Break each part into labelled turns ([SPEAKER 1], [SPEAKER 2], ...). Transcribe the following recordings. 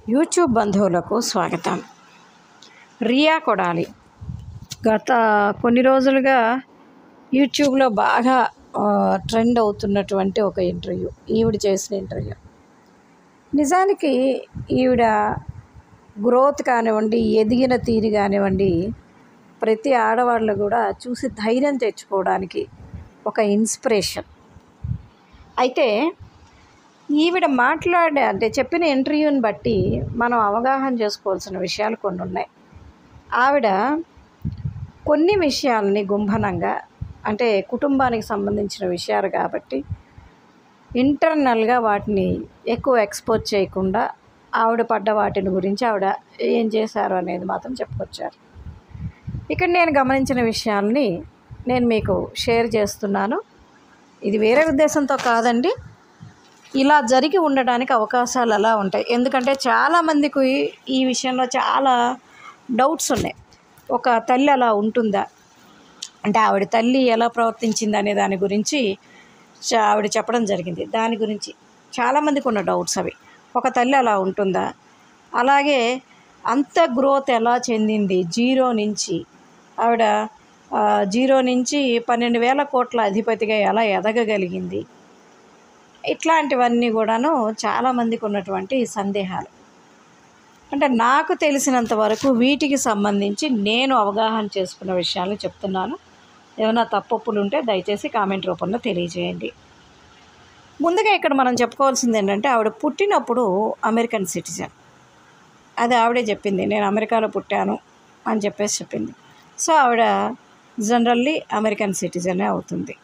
[SPEAKER 1] YouTube బంధువులకు స్వాగతం రియా కొడాలి గత కొన్ని రోజులుగా యూట్యూబ్లో బాగా ఆ, ట్రెండ్ అవుతున్నటువంటి ఒక ఇంటర్వ్యూ ఈవిడ చేసిన ఇంటర్వ్యూ నిజానికి ఈవిడ గ్రోత్ కానివ్వండి ఎదిగిన తీరు కానివ్వండి ప్రతి ఆడవాళ్ళు కూడా చూసి ధైర్యం తెచ్చుకోవడానికి ఒక ఇన్స్పిరేషన్ అయితే ఈవిడ మాట్లాడే అంటే చెప్పిన ఇంటర్వ్యూని బట్టి మనం అవగాహన చేసుకోవాల్సిన విషయాలు కొన్ని ఉన్నాయి ఆవిడ కొన్ని విషయాలని గుంభనంగా అంటే కుటుంబానికి సంబంధించిన విషయాలు కాబట్టి ఇంటర్నల్గా వాటిని ఎక్కువ ఎక్స్పోజ్ చేయకుండా ఆవిడ పడ్డ వాటిని గురించి ఆవిడ ఏం చేశారు అనేది మాత్రం చెప్పుకొచ్చారు ఇక్కడ నేను గమనించిన విషయాల్ని నేను మీకు షేర్ చేస్తున్నాను ఇది వేరే ఉద్దేశంతో కాదండి ఇలా జరిగి ఉండడానికి అవకాశాలు అలా ఉంటాయి ఎందుకంటే చాలామందికి ఈ విషయంలో చాలా డౌట్స్ ఉన్నాయి ఒక తల్లి అలా ఉంటుందా అంటే ఆవిడ తల్లి ఎలా ప్రవర్తించింది అనే దాని గురించి చ- ఆవిడ చెప్పడం జరిగింది దాని గురించి చాలామందికి ఉన్న డౌట్స్ అవి ఒక తల్లి అలా ఉంటుందా అలాగే అంత గ్రోత్ ఎలా చెందింది జీరో నుంచి ఆవిడ ఆ, జీరో నుంచి పన్నెండు వేల కోట్ల అధిపతిగా ఎలా ఎదగగలిగింది ఇట్లాంటివన్నీ కూడాను చాలామందికి ఉన్నటువంటి సందేహాలు అంటే నాకు తెలిసినంత వరకు వీటికి సంబంధించి నేను అవగాహన చేసుకున్న విషయాలను చెప్తున్నాను ఏమైనా తప్పొప్పులు ఉంటే దయచేసి కామెంట్ రూపంలో తెలియజేయండి ముందుగా ఇక్కడ మనం చెప్పుకోవాల్సింది ఏంటంటే ఆవిడ పుట్టినప్పుడు అమెరికన్ సిటిజన్ అది ఆవిడే చెప్పింది నేను అమెరికాలో పుట్టాను అని చెప్పేసి చెప్పింది సో ఆవిడ జనరల్లీ అమెరికన్ సిటిజనే అవుతుంది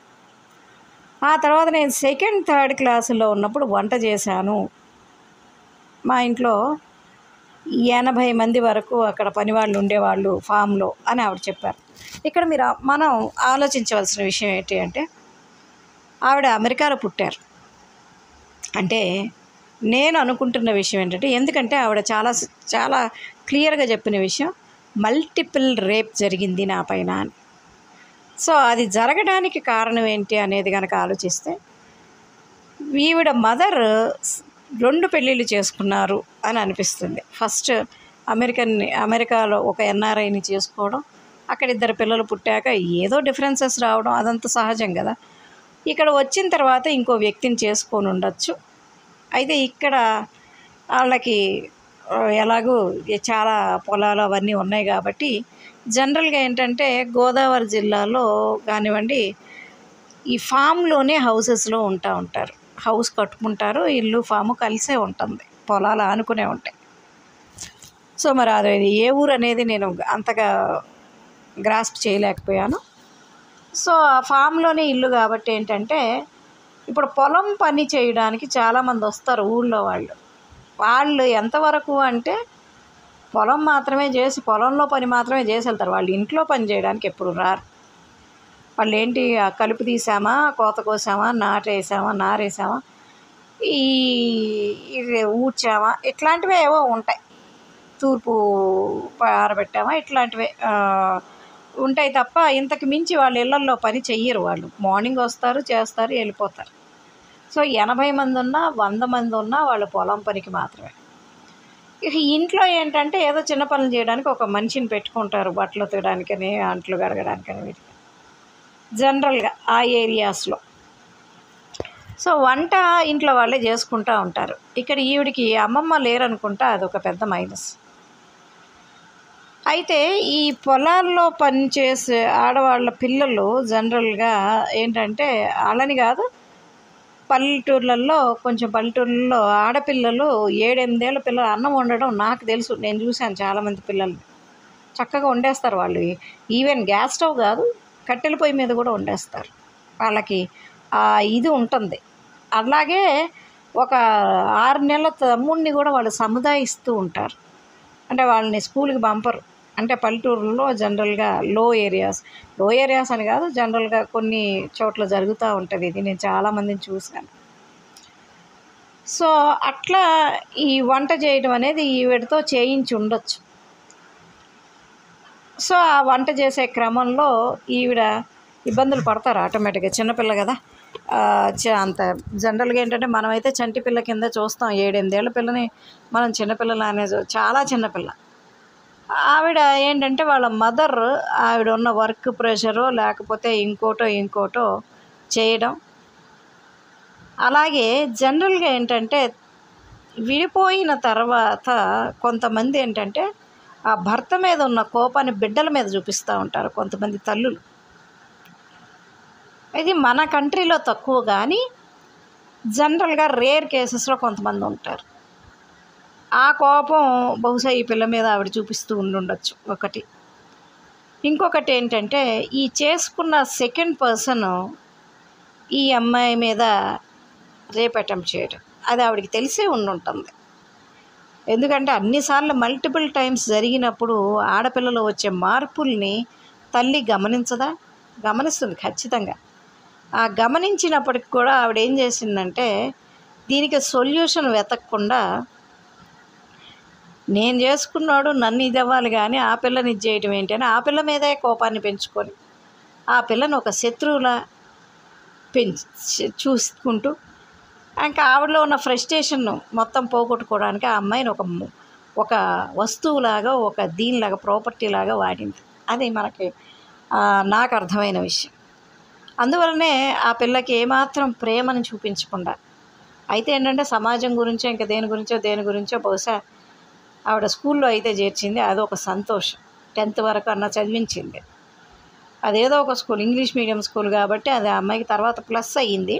[SPEAKER 1] ఆ తర్వాత నేను సెకండ్ థర్డ్ క్లాసులో ఉన్నప్పుడు వంట చేశాను మా ఇంట్లో ఎనభై మంది వరకు అక్కడ పనివాళ్ళు ఉండేవాళ్ళు ఫామ్లో అని ఆవిడ చెప్పారు ఇక్కడ మీరు ఆ- మనం ఆలోచించవలసిన విషయం ఏంటి అంటే ఆవిడ అమెరికాలో పుట్టారు అంటే నేను అనుకుంటున్న విషయం ఏంటంటే ఎందుకంటే ఆవిడ చాలా స్- చాలా క్లియర్గా చెప్పిన విషయం మల్టిపుల్ రేప్ జరిగింది నా పైన అని సో అది జరగడానికి కారణం ఏంటి అనేది కనుక ఆలోచిస్తే ఈవిడ మదర్ రెండు పెళ్ళిళ్ళు చేసుకున్నారు అని అనిపిస్తుంది ఫస్ట్ అమెరికన్ అమెరికాలో ఒక ఎన్ఆర్ఐని చేసుకోవడం అక్కడ ఇద్దరు పిల్లలు పుట్టాక ఏదో డిఫరెన్సెస్ రావడం అదంతా సహజం కదా ఇక్కడ వచ్చిన తర్వాత ఇంకో వ్యక్తిని చేసుకొని ఉండొచ్చు అయితే ఇక్కడ వాళ్ళకి ఆ, ఎలాగూ ఈ చాలా పొలాలు అవన్నీ ఉన్నాయి కాబట్టి జనరల్గా ఏంటంటే గోదావరి జిల్లాలో కానివ్వండి ఈ ఫామ్లోనే హౌసెస్లో ఉంటా ఉంటారు హౌస్ కట్టుకుంటారు ఇల్లు ఫాము కలిసే ఉంటుంది పొలాలు ఆనుకునే ఉంటాయి సో మరి అది ఏ ఊరు అనేది నేను అంతగా గ్రాస్ప్ చేయలేకపోయాను సో ఆ ఫామ్లోనే ఇల్లు కాబట్టి ఏంటంటే ఇప్పుడు పొలం పని చేయడానికి చాలామంది వస్తారు ఊళ్ళో వాళ్ళు వాళ్ళు ఎంతవరకు అంటే పొలం మాత్రమే చేసి పొలంలో పని మాత్రమే చేసి వెళ్తారు వాళ్ళు ఇంట్లో పని చేయడానికి ఎప్పుడు రారు వాళ్ళు ఏంటి ఆ కలుపు తీసామా కోత కోసామా నాటేసామా నారేసామా ఈ ఇది ఊడ్చామా ఇట్లాంటివే ఏవో ఉంటాయి తూర్పు ఆరబెట్టామా ఇట్లాంటివే ఆ, ఉంటాయి తప్ప ఇంతకు మించి వాళ్ళ ఇళ్ళల్లో పని చెయ్యరు వాళ్ళు మార్నింగ్ వస్తారు చేస్తారు వెళ్ళిపోతారు సో ఎనభై మంది ఉన్నా వంద మంది ఉన్నా వాళ్ళు పొలం పనికి మాత్రమే ఇక ఇంట్లో ఏంటంటే ఏదో చిన్న పనులు చేయడానికి ఒక మనిషిని పెట్టుకుంటారు బట్టలు తీయడానికని అంట్లు కడగడానికని వీటికి జనరల్గా ఆ ఏరియాస్లో సో వంట ఇంట్లో వాళ్ళే చేసుకుంటూ ఉంటారు ఇక్కడ ఈవిడికి అమ్మమ్మ లేరనుకుంటా అదొక పెద్ద మైనస్ అయితే ఈ పొలాల్లో పనిచేసే ఆడవాళ్ళ పిల్లలు జనరల్గా ఏంటంటే వాళ్ళని కాదు పల్లెటూర్లలో కొంచెం పల్లెటూర్లలో ఆడపిల్లలు ఏడెనిమిదేళ్ళ పిల్లలు అన్నం వండడం నాకు తెలుసు నేను చూశాను చాలామంది పిల్లల్ని చక్కగా వండేస్తారు వాళ్ళు ఈవెన్ గ్యాస్ స్టవ్ కాదు కట్టెల పొయ్యి మీద కూడా వండేస్తారు వాళ్ళకి ఆ ఇది ఉంటుంది అలాగే ఒక ఆరు నెలల తమ్ముడిని కూడా వాళ్ళు సముదాయిస్తూ ఉంటారు అంటే వాళ్ళని స్కూల్కి పంపరు అంటే పల్లెటూరులో జనరల్గా లో ఏరియాస్ లో ఏరియాస్ అని కాదు జనరల్గా కొన్ని చోట్ల జరుగుతూ ఉంటుంది ఇది నేను చాలామందిని చూశాను సో అట్లా ఈ వంట చేయడం అనేది ఈవిడతో చేయించి ఉండొచ్చు సో ఆ వంట చేసే క్రమంలో ఈవిడ ఇబ్బందులు పడతారు ఆటోమేటిక్గా చిన్నపిల్ల కదా ఆ, చ- అంత జనరల్గా ఏంటంటే మనమైతే చంటి పిల్ల కింద చూస్తాం ఏడెనిమిదేళ్ల పిల్లని మనం చిన్నపిల్లలు అనేది చాలా చిన్నపిల్ల ఆవిడ ఏంటంటే వాళ్ళ మదర్ ఆవిడ ఉన్న వర్క్ ప్రెషరు లేకపోతే ఇంకోటో ఇంకోటో చేయడం అలాగే జనరల్గా ఏంటంటే విడిపోయిన తర్వాత కొంతమంది ఏంటంటే ఆ భర్త మీద ఉన్న కోపాన్ని బిడ్డల మీద చూపిస్తూ ఉంటారు కొంతమంది తల్లులు ఇది మన కంట్రీలో తక్కువ కానీ జనరల్గా రేర్ కేసెస్లో కొంతమంది ఉంటారు ఆ కోపం బహుశా ఈ పిల్ల మీద ఆవిడ చూపిస్తూ ఉండుండొచ్చు ఒకటి ఇంకొకటి ఏంటంటే ఈ చేసుకున్న సెకండ్ పర్సన్ ఈ అమ్మాయి మీద రేప్ అటెంప్ట్ చేయడం అది ఆవిడకి తెలిసే ఉండుంటుంది ఎందుకంటే అన్నిసార్లు మల్టిపుల్ టైమ్స్ జరిగినప్పుడు ఆడపిల్లలో వచ్చే మార్పుల్ని తల్లి గమనించదా గమనిస్తుంది ఖచ్చితంగా ఆ గమనించినప్పటికి కూడా ఆవిడ ఏం చేసిందంటే దీనికి సొల్యూషన్ వెతకకుండా నేను చేసుకున్నాడు నన్ను ఇది అవ్వాలి కానీ ఆ పిల్లని ఇది చేయటం ఏంటి అని ఆ పిల్ల మీదే కోపాన్ని పెంచుకొని ఆ పిల్లని ఒక శత్రువులా పెంచి చూసుకుంటూ ఇంకా ఆవిడలో ఉన్న ఫ్రస్ట్రేషన్ మొత్తం పోగొట్టుకోవడానికి ఆ అమ్మాయిని ఒక ము- ఒక వస్తువులాగా ఒక దీనిలాగా ప్రాపర్టీ లాగా వాడింది అది మనకి ఆ, నాకు అర్థమైన విషయం అందువలనే ఆ పిల్లకి ఏమాత్రం ప్రేమను చూపించకుండా అయితే ఏంటంటే సమాజం గురించో ఇంకా దేని గురించో దేని గురించో బహుశా ఆవిడ స్కూల్లో అయితే చేర్చింది అదొక సంతోషం టెన్త్ వరకు అన్న చదివించింది అదేదో ఒక స్కూల్ ఇంగ్లీష్ మీడియం స్కూల్ కాబట్టి అది ఆ అమ్మాయికి తర్వాత ప్లస్ అయ్యింది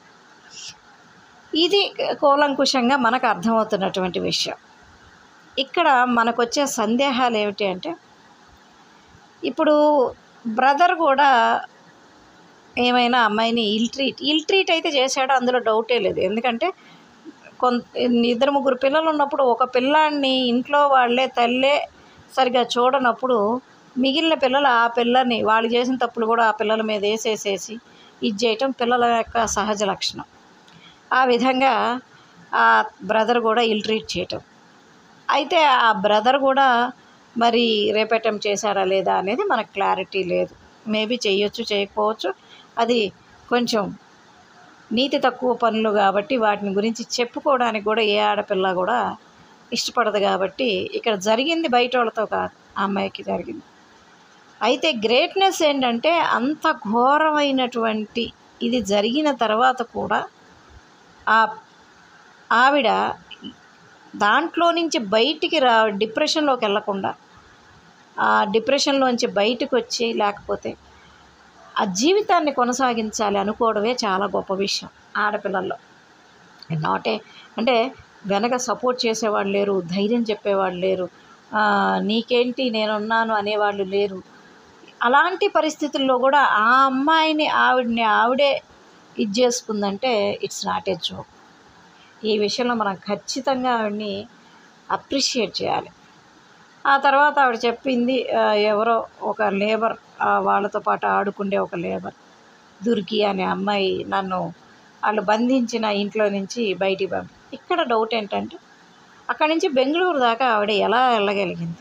[SPEAKER 1] ఇది కూలంకుషంగా మనకు అర్థమవుతున్నటువంటి విషయం ఇక్కడ మనకు వచ్చే సందేహాలు ఏమిటి అంటే ఇప్పుడు బ్రదర్ కూడా ఏమైనా అమ్మాయిని ఇల్ ట్రీట్ ఇల్ ట్రీట్ అయితే చేశాడో అందులో డౌటే లేదు ఎందుకంటే కొంత ఇద్దరు ముగ్గురు పిల్లలు ఉన్నప్పుడు ఒక పిల్లాన్ని ఇంట్లో వాళ్ళే తల్లే సరిగా చూడనప్పుడు మిగిలిన పిల్లలు ఆ పిల్లని వాళ్ళు చేసిన తప్పులు కూడా ఆ పిల్లల మీద వేసేసేసి ఇది చేయటం పిల్లల యొక్క సహజ లక్షణం ఆ విధంగా ఆ బ్రదర్ కూడా ఇల్ ట్రీట్ చేయటం అయితే ఆ బ్రదర్ కూడా మరి రేప్ అటెంప్ట్ చేశారా లేదా అనేది మనకు క్లారిటీ లేదు మేబీ చేయొచ్చు చేయకపోవచ్చు అది కొంచెం నీతి తక్కువ పనులు కాబట్టి వాటిని గురించి చెప్పుకోవడానికి కూడా ఏ ఆడపిల్ల కూడా ఇష్టపడదు కాబట్టి ఇక్కడ జరిగింది బయట వాళ్ళతో కాదు ఆ అమ్మాయికి జరిగింది అయితే గ్రేట్నెస్ ఏంటంటే అంత ఘోరమైనటువంటి ఇది జరిగిన తర్వాత కూడా ఆ ఆవిడ దాంట్లో నుంచి బయటికి రా డిప్రెషన్లోకి వెళ్ళకుండా ఆ డిప్రెషన్లోంచి బయటకు వచ్చి లేకపోతే ఆ జీవితాన్ని కొనసాగించాలి అనుకోవడమే చాలా గొప్ప విషయం ఆడపిల్లల్లో నాటే అంటే వెనక సపోర్ట్ చేసేవాళ్ళు లేరు ధైర్యం చెప్పేవాళ్ళు లేరు ఆ, నీకేంటి నేనున్నాను అనేవాళ్ళు లేరు అలాంటి పరిస్థితుల్లో కూడా ఆ అమ్మాయిని ఆవిడని ఆవిడే ఇది చేసుకుందంటే ఇట్స్ నాట్ ఏ జోక్ ఈ విషయంలో మనం ఖచ్చితంగా ఆవిడని అప్రిషియేట్ చేయాలి ఆ తర్వాత ఆవిడ చెప్పింది ఆ, ఎవరో ఒక లేబర్ ఆ, వాళ్ళతో పాటు ఆడుకుండే ఒక లేబర్ దుర్గి అనే అమ్మాయి నన్ను వాళ్ళు బంధించిన ఇంట్లో నుంచి బయటికి పంపి ఇక్కడ డౌట్ ఏంటంటే అక్కడి నుంచి బెంగళూరు దాకా ఆవిడ ఎలా వెళ్ళగలిగింది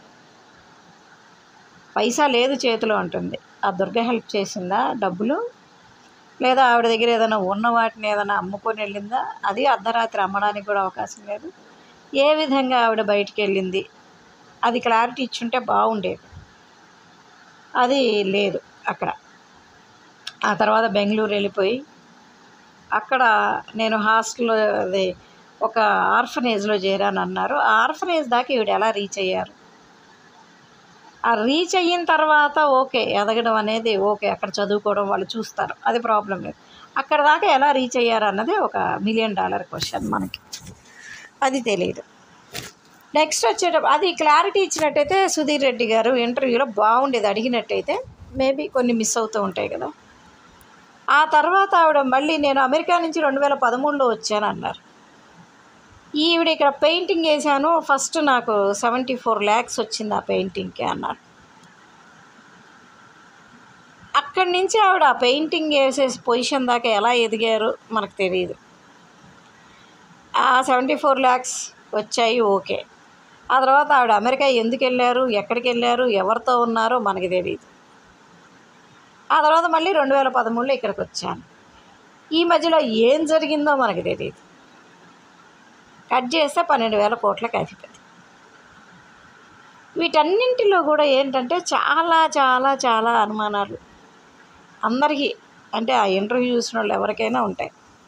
[SPEAKER 1] పైసా లేదు చేతిలో ఉంటుంది ఆ దుర్గ హెల్ప్ చేసిందా డబ్బులు లేదా ఆవిడ దగ్గర ఏదైనా ఉన్న వాటిని ఏదైనా అమ్ముకొని వెళ్ళిందా అది అర్ధరాత్రి అమ్మడానికి కూడా అవకాశం లేదు ఏ విధంగా ఆవిడ బయటికి వెళ్ళింది అది క్లారిటీ ఇచ్చుంటే బాగుండేది అది లేదు అక్కడ ఆ తర్వాత బెంగళూరు వెళ్ళిపోయి అక్కడ నేను హాస్టల్లో అది ఒక ఆర్ఫనేజ్లో చేరాను అన్నారు ఆ ఆర్ఫనేజ్ దాకా ఈవిడ ఎలా రీచ్ అయ్యారు ఆ రీచ్ అయిన తర్వాత ఓకే ఎదగడం అనేది ఓకే అక్కడ చదువుకోవడం వాళ్ళు చూస్తారు అది ప్రాబ్లం లేదు అక్కడ దాకా ఎలా రీచ్ అయ్యారు అన్నది ఒక మిలియన్ డాలర్ క్వశ్చన్ మనకి అది తెలియదు నెక్స్ట్ వచ్చేటప్పుడు అది క్లారిటీ ఇచ్చినట్టయితే సుధీర్ రెడ్డి గారు ఇంటర్వ్యూలో బాగుండేది అడిగినట్టయితే మేబీ కొన్ని మిస్ అవుతూ ఉంటాయి కదా ఆ తర్వాత ఆవిడ మళ్ళీ నేను అమెరికా నుంచి రెండు వేల పదమూడులో వచ్చాను అన్నారు ఈవిడ ఇక్కడ పెయింటింగ్ వేసాను ఫస్ట్ నాకు సెవెంటీ ఫోర్ ల్యాక్స్ వచ్చింది ఆ పెయింటింగ్కి అన్నారు అక్కడి నుంచి ఆవిడ ఆ పెయింటింగ్ వేసే పొజిషన్ దాకా ఎలా ఎదిగారు మనకు తెలియదు ఆ సెవెంటీ ఫోర్ ల్యాక్స్ వచ్చాయి ఓకే ఆ తర్వాత ఆవిడ అమెరికా ఎందుకు వెళ్ళారు ఎక్కడికి వెళ్ళారు ఎవరితో ఉన్నారో మనకి తెలియదు ఆ తర్వాత మళ్ళీ రెండు వేల పదమూడులో ఇక్కడికి వచ్చాను ఈ మధ్యలో ఏం జరిగిందో మనకు తెలియదు కట్ చేస్తే పన్నెండు వేల కోట్లకి అధిపతి వీటన్నింటిలో కూడా ఏంటంటే చాలా చాలా చాలా అనుమానాలు అందరికీ అంటే ఆ ఇంటర్వ్యూ చూసిన వాళ్ళు ఎవరికైనా ఉంటాయి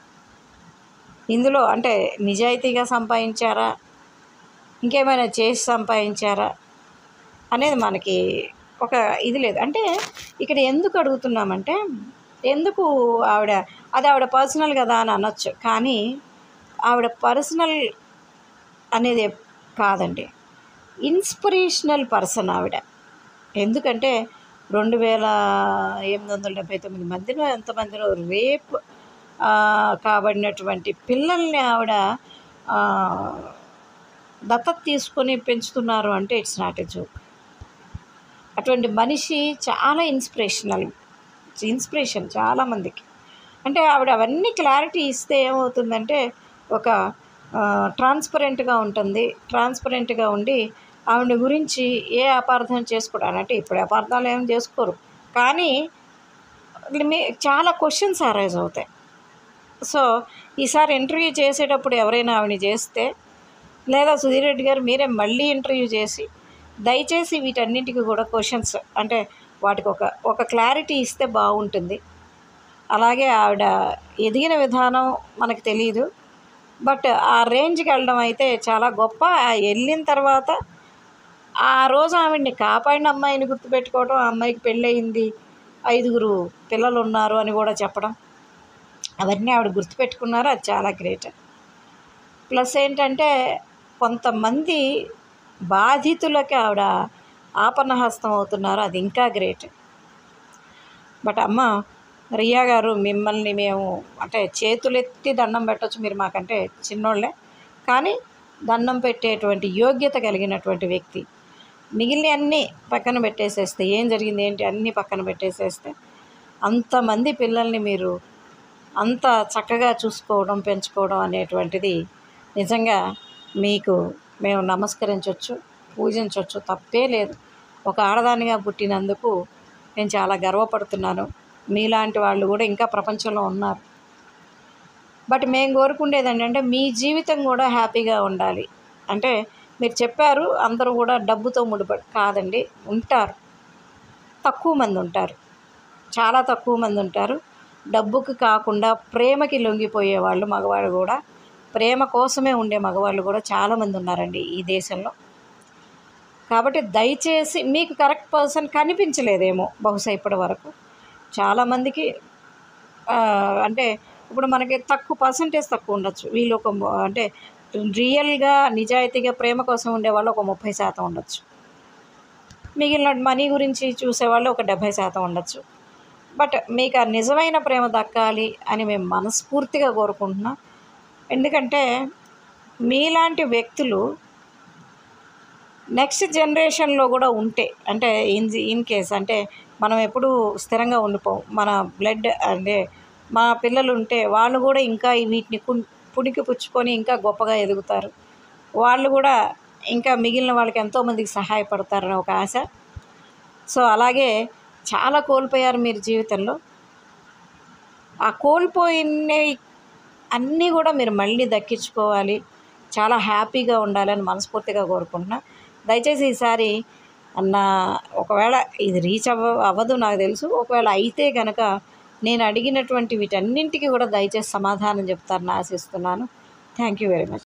[SPEAKER 1] ఇందులో అంటే నిజాయితీగా సంపాదించారా ఇంకేమైనా చేసి సంపాదించారా అనేది మనకి ఒక ఇది లేదు అంటే ఇక్కడ ఎందుకు అడుగుతున్నామంటే ఎందుకు ఆవిడ అది ఆవిడ పర్సనల్ కదా అని అనొచ్చు కానీ ఆవిడ పర్సనల్ అనేది కాదండి ఇన్స్పిరేషనల్ పర్సన్ ఆవిడ ఎందుకంటే రెండు వేల ఎనిమిది వందల డెబ్బై తొమ్మిది మందిలో ఎంతమందిలో రేప్ ఆ, కాబడినటువంటి పిల్లల్ని ఆవిడ ఆ, దత్తత తీసుకొని పెంచుతున్నారు అంటే ఇట్స్ నాట్ ఎ జోక్ అటువంటి మనిషి చాలా ఇన్స్పిరేషనల్ ఇన్స్పిరేషన్ చాలామందికి అంటే ఆవిడ అవన్నీ క్లారిటీ ఇస్తే ఏమవుతుందంటే ఒక ట్రాన్స్పరెంట్గా ఉంటుంది ట్రాన్స్పరెంట్గా ఉండి ఆవిడ గురించి ఏ అపార్థం చేసుకోవడానికి అంటే ఇప్పుడు అపార్థాలు ఏం చేసుకోరు కానీ మీ చాలా క్వశ్చన్స్ అరైజ్ అవుతాయి సో ఈసారి ఇంటర్వ్యూ చేసేటప్పుడు ఎవరైనా ఆవిడని చేస్తే లేదా సుధీర్ రెడ్డి గారు మీరే మళ్ళీ ఇంటర్వ్యూ చేసి దయచేసి వీటన్నిటికీ కూడా క్వశ్చన్స్ అంటే వాటికి ఒక ఒక క్లారిటీ ఇస్తే బాగుంటుంది అలాగే ఆవిడ ఎదిగిన విధానం మనకు తెలియదు బట్ ఆ రేంజ్కి వెళ్ళడం అయితే చాలా గొప్ప ఆ వెళ్ళిన తర్వాత ఆ రోజు ఆవిడ్ని కాపాడిన అమ్మాయిని గుర్తుపెట్టుకోవడం ఆ అమ్మాయికి పెళ్ళయింది ఐదుగురు పిల్లలు ఉన్నారు అని కూడా చెప్పడం అవన్నీ ఆవిడ గుర్తుపెట్టుకున్నారు అది చాలా గ్రేట్ ప్లస్ ఏంటంటే కొంతమంది బాధితులకి ఆవిడ ఆపన్నహస్తం అవుతున్నారు అది ఇంకా గ్రేట్ బట్ అమ్మ రియా గారు మిమ్మల్ని మేము అంటే చేతులెత్తి దండం పెట్టొచ్చు మీరు మాకంటే చిన్నోళ్ళే కానీ దండం పెట్టేటువంటి యోగ్యత కలిగినటువంటి వ్యక్తి మిగిలిన అన్నీ పక్కన పెట్టేసేస్తే ఏం జరిగింది ఏంటి అన్నీ పక్కన పెట్టేసేస్తే అంతమంది పిల్లల్ని మీరు అంత చక్కగా చూసుకోవడం పెంచుకోవడం అనేటువంటిది నిజంగా మీకు మేము నమస్కరించవచ్చు పూజించవచ్చు తప్పే లేదు ఒక ఆడదానిగా పుట్టినందుకు నేను చాలా గర్వపడుతున్నాను మీలాంటి వాళ్ళు కూడా ఇంకా ప్రపంచంలో ఉన్నారు బట్ మేము కోరుకునేది ఏంటంటే మీ జీవితం కూడా హ్యాపీగా ఉండాలి అంటే మీరు చెప్పారు అందరూ కూడా డబ్బుతో ముడిపడి కాదండి ఉంటారు తక్కువ మంది ఉంటారు చాలా తక్కువ మంది ఉంటారు డబ్బుకి కాకుండా ప్రేమకి లొంగిపోయే వాళ్ళు మగవాళ్ళు కూడా ప్రేమ కోసమే ఉండే మగవాళ్ళు కూడా చాలామంది ఉన్నారండి ఈ దేశంలో కాబట్టి దయచేసి మీకు కరెక్ట్ పర్సన్ కనిపించలేదేమో బహుశా ఇప్పటి వరకు చాలామందికి ఆ, అంటే ఇప్పుడు మనకి తక్కువ పర్సంటేజ్ తక్కువ ఉండొచ్చు వీళ్ళు ఒక మ- అంటే రియల్గా నిజాయితీగా ప్రేమ కోసం ఉండేవాళ్ళు ఒక ముప్పై శాతం ఉండొచ్చు మిగిలిన మనీ గురించి చూసేవాళ్ళు ఒక డెబ్భై శాతం ఉండొచ్చు బట్ మీకు ఆ నిజమైన ప్రేమ దక్కాలి అని మేము మనస్ఫూర్తిగా కోరుకుంటున్నాం ఎందుకంటే మీలాంటి వ్యక్తులు నెక్స్ట్ జనరేషన్లో కూడా ఉంటే అంటే ఇన్ ఇన్ కేస్ అంటే మనం ఎప్పుడూ స్థిరంగా ఉండిపోం మన బ్లడ్ అంటే మా పిల్లలు ఉంటే వాళ్ళు కూడా ఇంకా ఈ వీటిని కు- పుణికి పుచ్చుకొని ఇంకా గొప్పగా ఎదుగుతారు వాళ్ళు కూడా ఇంకా మిగిలిన వాళ్ళకి ఎంతోమందికి సహాయపడతారని ఒక ఆశ సో అలాగే చాలా కోల్పోయారు మీరు జీవితంలో ఆ కోల్పోయినవి అన్నీ కూడా మీరు మళ్ళీ దక్కించుకోవాలి చాలా హ్యాపీగా ఉండాలని మనస్ఫూర్తిగా కోరుకుంటున్నా దయచేసి ఈసారి నా ఒకవేళ ఇది రీచ్ అవ్వ అవ్వదు నాకు తెలుసు ఒకవేళ అయితే కనుక నేను అడిగినటువంటి వీటన్నింటికి కూడా దయచేసి సమాధానం చెప్తారని ఆశిస్తున్నాను థ్యాంక్ యూ వెరీ మచ్